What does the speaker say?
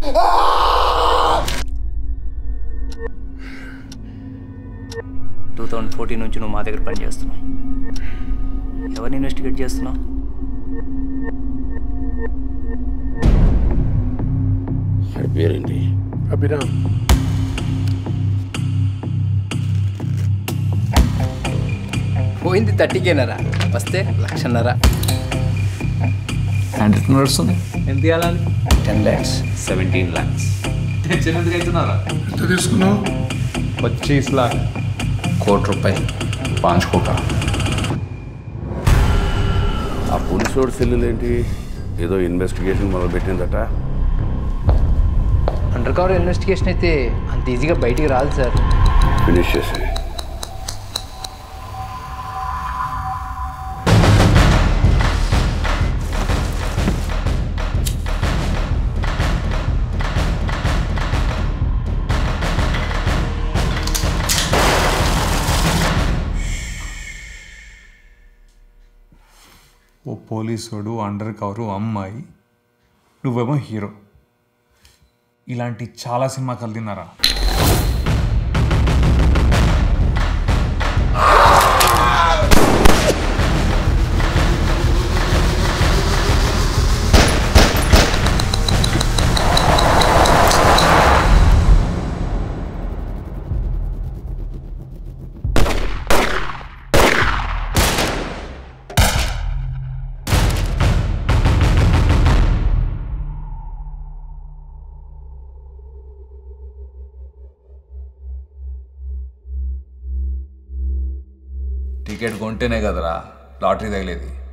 two thousand fourteen నుంచి నువ్వు మా దగ్గర పని చేస్తున్నావు ఎవరిని ఇన్వెస్టిగేట్ చేస్తున్నావు వాడి పేరేంటి అభిరామ్ పోయింది థర్టీకేనరా వస్తే లక్షన్నర హ్యాండ్ రిటర్న్ నడుస్తుంది ఎంత తీయాలని ten lakhs seventeen lakhs tension ఎందుకు అవుతున్నారా ఎంత తీసుకున్నావు పచ్చీస్ లాక్ కోటి రూపాయలు పాంచ్ కోట ఆ పోలీసోడు సెల్లులు ఏంటి ఏదో ఇన్వెస్టిగేషన్ మొదలు పెట్టిందట అండర్ కవర్ ఇన్వెస్టిగేషన్ అయితే అంత ఈజీగా బయటికి రాదు సార్ ఫినిష్ చేసి ఓ పోలీసుడు అండర్ కవరు అమ్మాయి నువ్వేమో హీరో ఇలాంటి చాలా సినిమా కలిదిన్నారా టికెట్ కొంటేనే కదరా లాటరీ తగిలేది